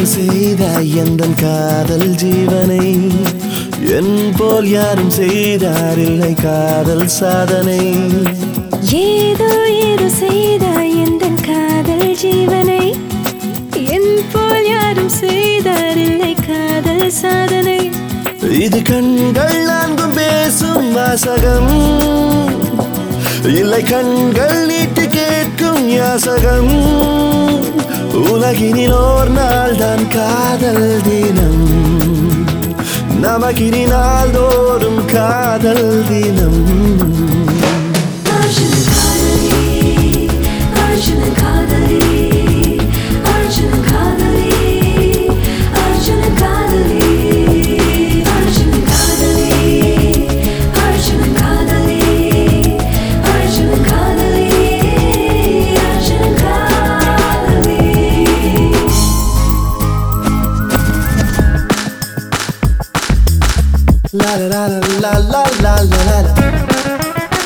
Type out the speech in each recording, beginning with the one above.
ஏதோ செய்தாய் எந்த காதல் ஜீவனை என் போல் யாரும் செய்தாரில்லை காதல் சாதனை ஏதோ ஏதோ செய்தாய் எந்தன் காதல் ஜீவனை என் போல் யாரும் செய்தாரில்லை காதல் சாதனை இது கண்கள் நான்கும் பேசும் வாசகம் இல்லை கண்கள் நீட்டு கேட்கும் யாசகம் உலகினில் ஓர் நாள் தான் காதல் தினம் நமக்கினி நாள்தோறும் காதல் தினம் அர்ஜுன காதலி அர்ஜுன காதலி அர்ஜுன காதலி அர்ஜுன காதலி அர்ஜுன காதலி அர்ஜுன காதலி அர்ஜுன காதலி அர்ஜுன காதலி La la la la la la la la la.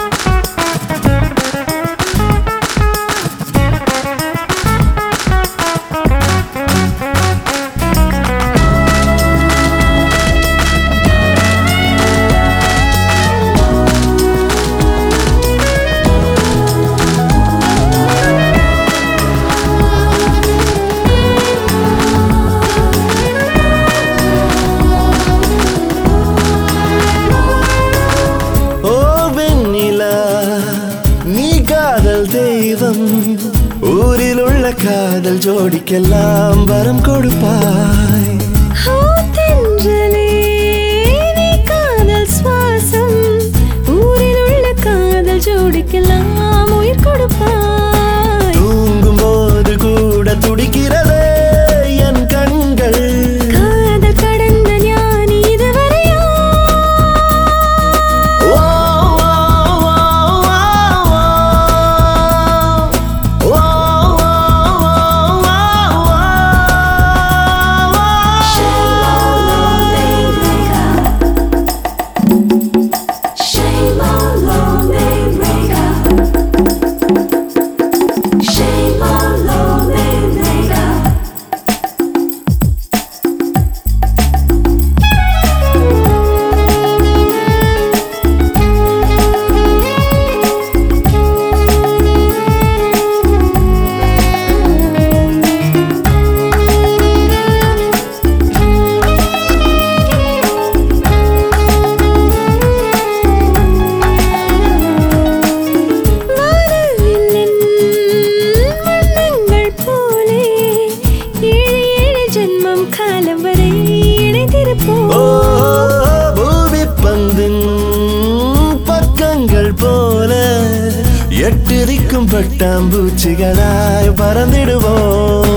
ஓ வெண்ணிலா நீ காதல் தெய்வம் ஊரில் உள்ள காதல் ஜோடிக்கெல்லாம் வரம் கொடுப்பாய் ஓ தென்றலே நீ காதல் சுவாசம் ஊரில் உள்ள காதல் ஜோடிக்கெல்லாம் உயிர் கொடுப்பாய் தூங்கும் போது கூட துடிக்கிறதே என் கண்கள் காதல் கடந்த ஞானி இதுவரையா ஓ, ஓ, ஓ, ஓ, ஓ, ஓ, Shame on love, may break up. Shame on love, may break up. வானவில்லின் வண்ணங்கள் போலே ஏழு ஏழு ஜென்மம் காலம் வரை இணைந்திருப்போம் ஓ, பூமி பந்தின் பக்கங்கள் போல எட்டு திக்கும் பட்டாம்பூச்சிகளாய் பறந்திடுவோம்